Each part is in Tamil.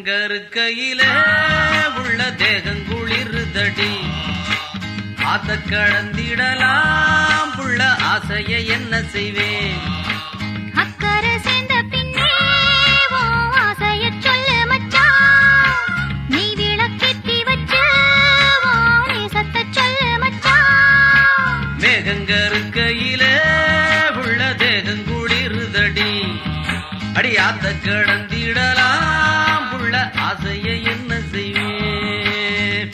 மேகங்கருக்கையில உள்ள தேகங்குளிருதடி ஆத்த கடந்திடலாம் புள்ள ஆசைய என்ன செய்வேன் அக்கறை சேர்ந்த பின்னே உன் ஆசையச் சொல்லு மச்சான். நீ விளக்கேத்தி வச்சு உன் நேசத்தைச் சொல்லு மச்சான். மேகங்கருக்கையில உள்ள தேகங்குளிருதடி அடி ஆத்த கடந்திடலாம் புள்ள ஆசைய என்ன செய்வேன்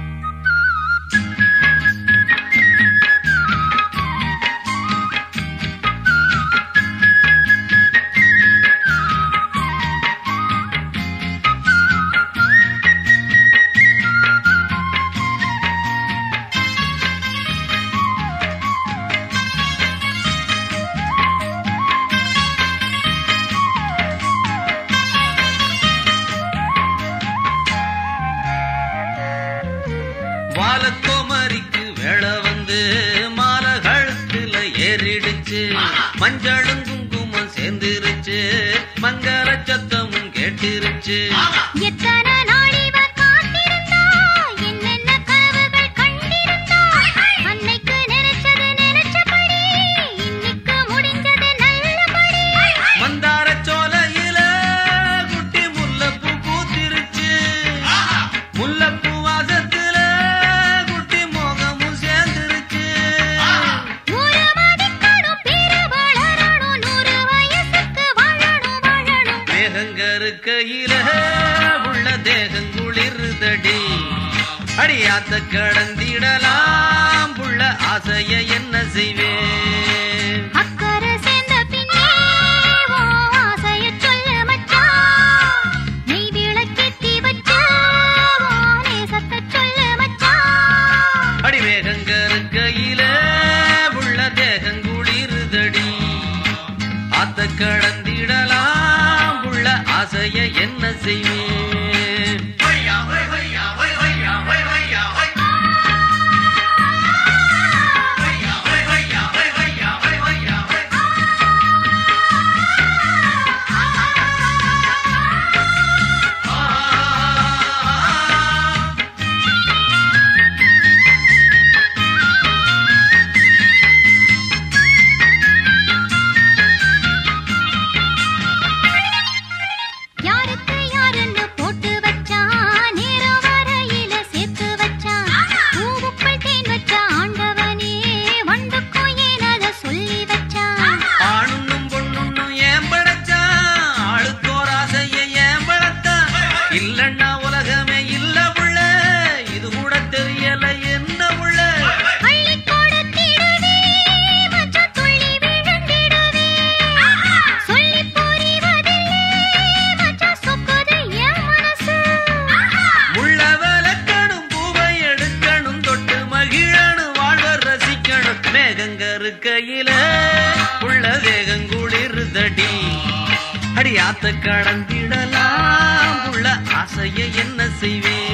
வாலக்கோமரிக்கு வேளை வந்து மாலை கழுத்துல ஏறிடுச்சு மஞ்சளும் குங்குமம் சேர்ந்துருச்சு மங்கள சத்தமும் கேட்டிருச்சு எத்தனை நாள் இவ காத்திருந்தா, என்னென்ன கனவுகள் கண்டிருந்தா. அன்னைக்கு நினைச்சது நினைச்சபடி, இன்னைக்கு முடிஞ்சது நல்லபடி. மந்தார சோலையில குட்டி முல்லைப்பூ பூத்திருச்சு முல்லைப்பூ வாசத்துல குட்டி மோகமும் சேர்ந்துருச்சு ஊரு மதிக்கணும், பேரு வளரணும், நூறு வயசுக்கு வாழணும், வாழணும். மேகங்கருக்கையில உள்ள தேகங்குளிருதடி அடியாத்த கடந்திடலாம் புள்ள ஆசைய என்ன செய்வேன் அக்கறை சேர்ந்த பின்னே உன் ஆசையச் சொல்லு மச்சான். நீ விளக்கேத்தி வச்சு உன் நேசத்தைச் சொல்லு மச்சான். அடி மேகங்கருக்கையில உள்ள தேகங்குளிருதடி ஆத்த கடந்திடலாம் புள்ள ஆசைய என்ன செய்வேன் யாருக்கு யாருன்னு போட்டு வச்சான், நேரம் வரையில சேர்த்து வச்சான். பூவுக்குள் தேன் வச்ச ஆண்டவனே, வண்டுக்கும் ஏன் அதை சொல்லி வச்சான் ஆணுன்னும் பொண்ணுன்னும் ஏன் படைச்சான் ஆளுக்கோர் ஆசைய ஏன் வளர்த்தான் இல்லன்னா உலகமே இல்ல புள்ள இது கூட தெரியல என்ன புள்ள அள்ளிக் கொடுத்திடுவே, மச்சான் துள்ளி விழுந்திடுவே. சொல்லிப் புரிவதில்லை, மச்சான் சொக்குது என் மனசு. முள்ள விளக்கணும் பூவை எடுக்கணும் தொட்டு மகிழணும் வாழ்வ ரசிக்கணும் மேகங்கருக்கையில உள்ள வேகங்குளிருதடி அடி ஆத்த கடந்திடலாம் உள்ள ஆசைய என்ன செய்வேன்